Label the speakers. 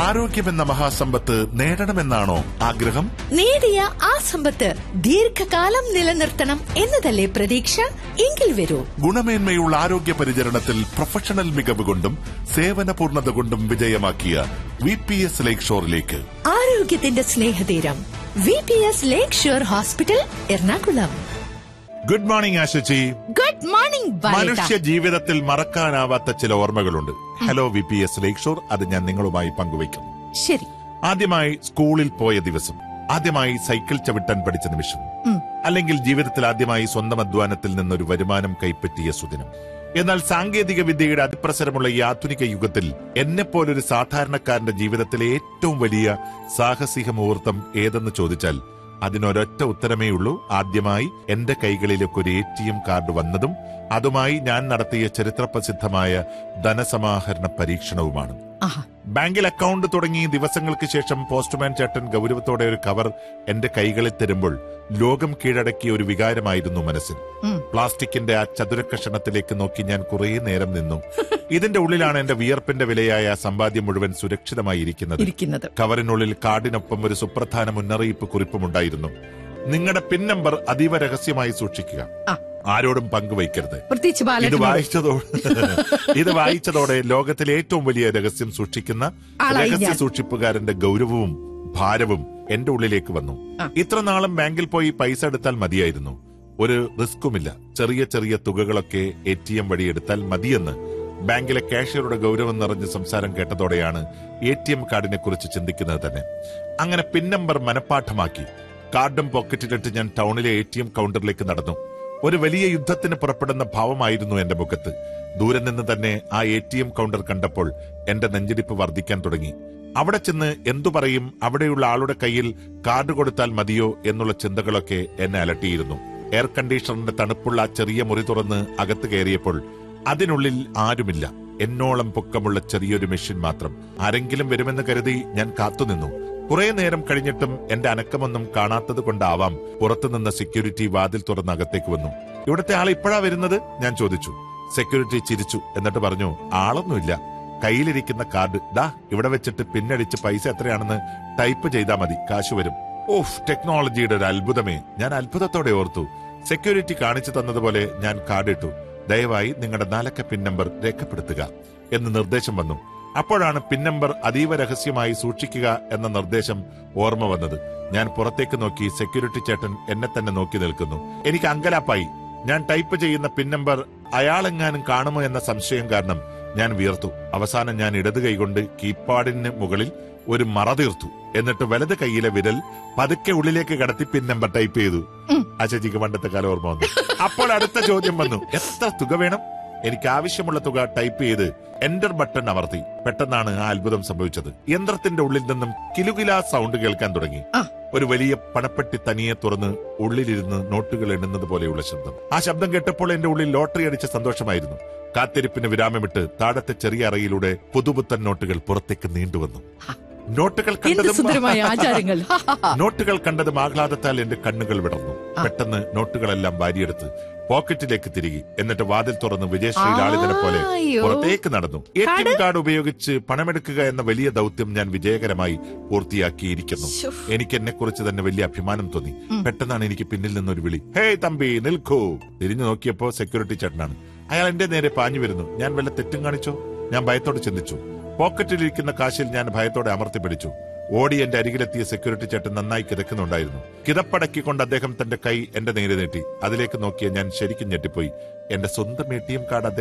Speaker 1: ആരോഗ്യമെന്ന മഹാസമ്പത്ത് നേടണമെന്നാണോ ആഗ്രഹം
Speaker 2: നേടിയ ആ സമ്പത്ത് ദീർഘകാലം നിലനിർത്തണം എന്നതല്ലേ പ്രതീക്ഷ എങ്കിൽ വരൂ
Speaker 1: ഗുണമേന്മയുള്ള ആരോഗ്യ പരിചരണത്തിൽ പ്രൊഫഷണൽ മികവ് കൊണ്ടും സേവന പൂർണ്ണത കൊണ്ടും വിജയമാക്കിയ വി പി എസ് ലേക്ക് ഷോറിലേക്ക്
Speaker 2: ആരോഗ്യത്തിന്റെ സ്നേഹതീരം V P S lakeshore hospital Ernakulam
Speaker 1: good morning ആശുചി
Speaker 2: ഗുഡ് മോർണിംഗ്
Speaker 1: മനുഷ്യ ജീവിതത്തിൽ മറക്കാനാവാത്ത ചില ഓർമ്മകളുണ്ട് hello V P S lakeshore അത് ഞാൻ നിങ്ങളുമായി പങ്കുവയ്ക്കുന്നു
Speaker 2: ശരി
Speaker 1: ആദ്യമായി സ്കൂളിൽ പോയ ദിവസം ആദ്യമായി സൈക്കിൾ ചവിട്ടാൻ പഠിച്ച നിമിഷം അല്ലെങ്കിൽ ജീവിതത്തിൽ ആദ്യമായി സ്വന്തം അധ്വാനത്തിൽ നിന്നൊരു വരുമാനം കൈപ്പറ്റിയ സുദിനം എന്നാൽ സാങ്കേതിക വിദ്യയുടെ അതിപ്രസരമുള്ള ഈ ആധുനിക യുഗത്തിൽ എന്നെപ്പോലൊരു സാധാരണക്കാരന്റെ ജീവിതത്തിലെ ഏറ്റവും വലിയ സാഹസിക മുഹൂർത്തം ഏതെന്ന് ചോദിച്ചാൽ അതിനൊരൊറ്റ ഉത്തരമേ ഉള്ളൂ ആദ്യമായി എന്റെ കൈകളിലേക്ക് ഒരു എ ടി എം കാർഡ് വന്നതും അതുമായി ഞാൻ നടത്തിയ ചരിത്രപ്രസിദ്ധമായ ധനസമാഹരണ പരീക്ഷണവുമാണ്
Speaker 2: ആഹാ
Speaker 1: ബാങ്കിൽ അക്കൗണ്ട് തുടങ്ങി ദിവസങ്ങൾക്ക് ശേഷം പോസ്റ്റ്മാൻ ചേട്ടൻ ഗൗരവത്തോടെ ഒരു കവർ എന്റെ കൈകളിൽ തരുമ്പോൾ ലോകം കീഴടക്കിയ ഒരു വികാരമായിരുന്നു മനസ്സിൽ
Speaker 2: ഉം.
Speaker 1: പ്ലാസ്റ്റിക്കിന്റെ ആ ചതുരക്കഷണത്തിലേക്ക് നോക്കി ഞാൻ കുറേ നേരം നിന്നു ഇതിന്റെ ഉള്ളിലാണ് എന്റെ വിയർപ്പിന്റെ വിലയായ സമ്പാദ്യം മുഴുവൻ സുരക്ഷിതമായി ഇരിക്കുന്നത്
Speaker 2: ഇരിക്കുന്നത്
Speaker 1: കവറിനുള്ളിൽ കാർഡിനൊപ്പം ഒരു സുപ്രധാന മുന്നറിയിപ്പ് കുറിപ്പുമുണ്ടായിരുന്നു നിങ്ങളുടെ പിൻ നമ്പർ അതീവ രഹസ്യമായി സൂക്ഷിക്കുക
Speaker 2: ആ.
Speaker 1: ആരോടും പങ്കുവയ്ക്കരുത്
Speaker 2: പ്രത്യേകിച്ച്
Speaker 1: ഇത്
Speaker 2: ബാലനോട്
Speaker 1: വായിച്ചതോടെ ഇത് വായിച്ചതോടെ ലോകത്തിലെ ഏറ്റവും വലിയ രഹസ്യം സൂക്ഷിക്കുന്ന
Speaker 2: ആളായി
Speaker 1: രഹസ്യ
Speaker 2: ഞാൻ.
Speaker 1: സൂക്ഷിപ്പുകാരന്റെ ഗൗരവവും ഭാരവും എന്റെ ഉള്ളിലേക്ക് വന്നു
Speaker 2: ആ.
Speaker 1: ഇത്ര നാളും ബാങ്കിൽ പോയി പൈസ എടുത്താൽ മതിയായിരുന്നു ഒരു റിസ്ക്കുമില്ല ചെറിയ ചെറിയ തുകകളൊക്കെ എ ടി എം വഴി എടുത്താൽ മതിയെന്ന് ബാങ്കിലെ കാഷ്യറുടെ ഗൗരവം നിറഞ്ഞ സംസാരം കേട്ടതോടെയാണ് എ ടി എം കാർഡിനെ കുറിച്ച് ചിന്തിക്കുന്നത് തന്നെ അങ്ങനെ പിൻ നമ്പർ മനഃപ്പാഠമാക്കി കാർഡും പോക്കറ്റിലിട്ട് ഞാൻ ടൗണിലെ എ ടി എം കൗണ്ടറിലേക്ക് നടന്നു ഒരു വലിയ യുദ്ധത്തിന് പുറപ്പെടുന്ന ഭാവമായിരുന്നു എന്റെ മുഖത്ത് ദൂരെ നിന്ന് തന്നെ ആ എ ടി എം കൗണ്ടർ കണ്ടപ്പോൾ എന്റെ നെഞ്ചിടിപ്പ് വർദ്ധിക്കാൻ തുടങ്ങി അവിടെ ചെന്ന് എന്തു പറയും അവിടെയുള്ള ആളുടെ കയ്യിൽ കാർഡ് കൊടുത്താൽ മതിയോ എന്നുള്ള ചിന്തകളൊക്കെ എന്നെ അലട്ടിയിരുന്നു എയർ കണ്ടീഷണറിന്റെ തണുപ്പുള്ള ആ ചെറിയ മുറി തുറന്ന് അകത്ത് കയറിയപ്പോൾ അതിനുള്ളിൽ ആരുമില്ല എന്നോളം പൊക്കമുള്ള ചെറിയൊരു മെഷീൻ മാത്രം ആരെങ്കിലും വരുമെന്ന് കരുതി ഞാൻ കാത്തുനിന്നു കുറെ നേരം കഴിഞ്ഞിട്ടും എന്റെ അനക്കമൊന്നും കാണാത്തത് കൊണ്ടാവാം പുറത്തുനിന്ന സെക്യൂരിറ്റി വാതിൽ തുറന്ന് അകത്തേക്ക് വന്നു ഇവിടുത്തെ ആൾ ഇപ്പോഴാ വരുന്നത് ഞാൻ ചോദിച്ചു സെക്യൂരിറ്റി ചിരിച്ചു എന്നിട്ട് പറഞ്ഞു ആളൊന്നുമില്ല കയ്യിലിരിക്കുന്ന കാർഡ് ദാ ഇവിടെ വെച്ചിട്ട് പിന്നടിച്ച് പൈസ എത്രയാണെന്ന് ടൈപ്പ് ചെയ്താൽ മതി കാശ് വരും ഓഫ് ടെക്നോളജിയുടെ ഒരു അത്ഭുതമേ ഞാൻ അത്ഭുതത്തോടെ ഓർത്തു സെക്യൂരിറ്റി കാണിച്ചു തന്നതുപോലെ ഞാൻ കാർഡ് ഇട്ടു ദയവായി നിങ്ങളുടെ നാലക്ക പിൻ നമ്പർ രേഖപ്പെടുത്തുക എന്ന് നിർദ്ദേശം വന്നു അപ്പോഴാണ് പിൻ നമ്പർ അതീവ രഹസ്യമായി സൂക്ഷിക്കുക എന്ന നിർദ്ദേശം ഓർമ്മ വന്നത് ഞാൻ പുറത്തേക്ക് നോക്കി സെക്യൂരിറ്റി ചേട്ടൻ എന്നെ തന്നെ നോക്കി നിൽക്കുന്നു എനിക്ക് അങ്കലാപ്പായി ഞാൻ ടൈപ്പ് ചെയ്യുന്ന പിൻ നമ്പർ അയാളെങ്ങാനും കാണുമോ എന്ന സംശയം കാരണം ഞാൻ വിയർത്തു അവസാനം ഞാൻ ഇടത് കൈകൊണ്ട് കീപാഡിന് മുകളിൽ ഒരു മറ തീർത്തു എന്നിട്ട് വലത് കൈയിലെ വിരൽ പതുക്കെ ഉള്ളിലേക്ക് കടത്തി പിൻ നമ്പർ ടൈപ്പ് ചെയ്തു ആ ചേച്ചിക്ക് പണ്ടത്തെ കാലം ഓർമ്മ വന്നു അപ്പോൾ അടുത്ത ചോദ്യം വന്നു എത്ര തുക വേണം എനിക്ക് ആവശ്യമുള്ള തുക ടൈപ്പ് ചെയ്ത് എന്റർ ബട്ടൺ അമർത്തി പെട്ടെന്നാണ് ആ അത്ഭുതം സംഭവിച്ചത് യന്ത്രത്തിന്റെ ഉള്ളിൽ നിന്നും കിലുകിലാ സൗണ്ട് കേൾക്കാൻ തുടങ്ങി
Speaker 2: ആ.
Speaker 1: ഒരു വലിയ പണപ്പെട്ടി തനിയെ തുറന്ന് ഉള്ളിലിരുന്ന് നോട്ടുകൾ എണ്ണുന്നത് പോലെയുള്ള ശബ്ദം ആ ശബ്ദം കേട്ടപ്പോൾ എന്റെ ഉള്ളിൽ ലോട്ടറി അടിച്ച സന്തോഷമായിരുന്നു കാത്തിരിപ്പിന് വിരാമമിട്ട് താഴത്തെ ചെറിയ അറയിലൂടെ പുതുപുത്തൻ നോട്ടുകൾ പുറത്തേക്ക് നീണ്ടുവന്നു നോട്ടുകൾ
Speaker 2: എന്ത്
Speaker 1: കണ്ടതും
Speaker 2: സുന്ദരമായ ആചാരങ്ങൾ ഹാ, ഹാ, ഹാ.
Speaker 1: നോട്ടുകൾ കണ്ടതും ആഹ്ലാദത്താൽ എന്റെ കണ്ണുകൾ വിടർന്നു പെട്ടെന്ന് നോട്ടുകളെല്ലാം വാരിയെടുത്ത് പോക്കറ്റിലേക്ക് തിരികെ എന്നിട്ട് വാതിൽ തുറന്ന് വിജയശ്രീ ലാളിതനെ പോലെ
Speaker 2: ആയ്യോ.
Speaker 1: പുറത്തേക്ക് നടന്നു എ ടി എം കാർഡ് ഉപയോഗിച്ച് പണമെടുക്കുക എന്ന വലിയ ദൗത്യം ഞാൻ വിജയകരമായി പൂർത്തിയാക്കിയിരിക്കുന്നു
Speaker 2: ശ്ശോ.
Speaker 1: എനിക്ക് എന്നെ കുറിച്ച് തന്നെ വലിയ അഭിമാനം തോന്നി പെട്ടെന്നാണ് എനിക്ക് പിന്നിൽ നിന്നൊരു വിളി ഹേ തമ്പി നിൽക്കൂ തിരിഞ്ഞു നോക്കിയപ്പോ സെക്യൂരിറ്റി ചേട്ടനാണ് അയാൾ എന്റെ നേരെ പാഞ്ഞു വരുന്നു ഞാൻ വല്ല തെറ്റും കാണിച്ചോ ഞാൻ ഭയത്തോടെ ചിന്തിച്ചു പോക്കറ്റിലിരിക്കുന്ന കാശിൽ ഞാൻ ഭയത്തോടെ അമർത്തി പിടിച്ചു ഓടി എന്റെ അരികിലെത്തിയ സെക്യൂരിറ്റി ചേട്ടൻ നന്നായി കിതക്കുന്നുണ്ടായിരുന്നു കിതപ്പടക്കിക്കൊണ്ട് അദ്ദേഹം തന്റെ കൈ എന്റെ നേരെ നീട്ടി അതിലേക്ക് നോക്കിയ ഞാൻ ശരിക്കും ഞെട്ടിപ്പോയി എന്റെ സ്വന്തം എ ടി എം കാർഡ്